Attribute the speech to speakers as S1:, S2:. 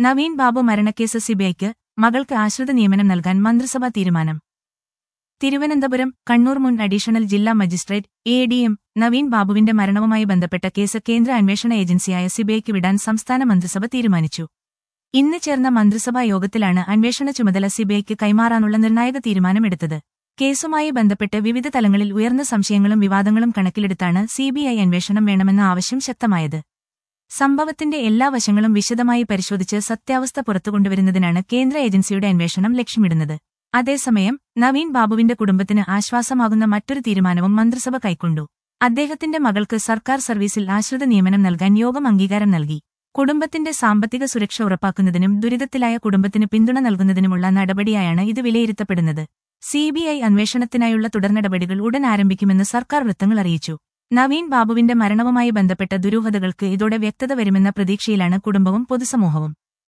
S1: നവീൻ ബാബു മരണക്കേസ് സിബിഐക്ക് മകൾക്ക് ആശ്രിത നിയമനം നൽകാൻ മന്ത്രിസഭാ തീരുമാനം തിരുവനന്തപുരം കണ്ണൂർ മുൻ അഡീഷണൽ ജില്ലാ magistrate A D M Naveen ബാബുവിന്റെ മരണവുമായി ബന്ധപ്പെട്ട കേസ് കേന്ദ്ര അന്വേഷണ ഏജൻസിയായ സിബിഐക്ക് വിടാൻ സംസ്ഥാന മന്ത്രിസഭ തീരുമാനിച്ചു ഇന്ന് ചേർന്ന മന്ത്രിസഭാ യോഗത്തിലാണ് അന്വേഷണ ചുമതല സിബിഐക്ക് കൈമാറാനുള്ള നിർണായക തീരുമാനമെടുത്തത് കേസുമായി ബന്ധപ്പെട്ട് വിവിധ തലങ്ങളിൽ ഉയർന്ന സംശയങ്ങളും വിവാദങ്ങളും കണക്കിലെടുത്താണ് സിബിഐ അന്വേഷണം വേണമെന്ന ആവശ്യം ശക്തമായത് സംഭവത്തിന്റെ എല്ലാ വശങ്ങളും വിശദമായി പരിശോധിച്ച് സത്യാവസ്ഥ പുറത്തുകൊണ്ടുവരുന്നതിനാണ് കേന്ദ്ര ഏജൻസിയുടെ അന്വേഷണം ലക്ഷ്യമിടുന്നത് അതേസമയം നവീൻ ബാബുവിന്റെ കുടുംബത്തിന് ആശ്വാസമാകുന്ന മറ്റൊരു തീരുമാനവും മന്ത്രിസഭ കൈക്കൊണ്ടു അദ്ദേഹത്തിന്റെ മകൾക്ക് സർക്കാർ സർവീസിൽ ആശ്രിത നിയമനം നൽകാൻ യോഗം അംഗീകാരം നൽകി കുടുംബത്തിന്റെ സാമ്പത്തിക സുരക്ഷ ഉറപ്പാക്കുന്നതിനും ദുരിതത്തിലായ കുടുംബത്തിന് പിന്തുണ നൽകുന്നതിനുമുള്ള നടപടിയായാണ് ഇത് വിലയിരുത്തപ്പെടുന്നത് സിബിഐ അന്വേഷണത്തിനായുള്ള തുടർനടപടികൾ ഉടൻ ആരംഭിക്കുമെന്ന് സർക്കാർ വൃത്തങ്ങൾ അറിയിച്ചു നവീൻ ബാബുവിന്റെ മരണവുമായി ബന്ധപ്പെട്ട ദുരൂഹതകൾക്ക് ഇതോടെ വ്യക്തത വരുമെന്ന പ്രതീക്ഷയിലാണ് കുടുംബവും പൊതുസമൂഹവും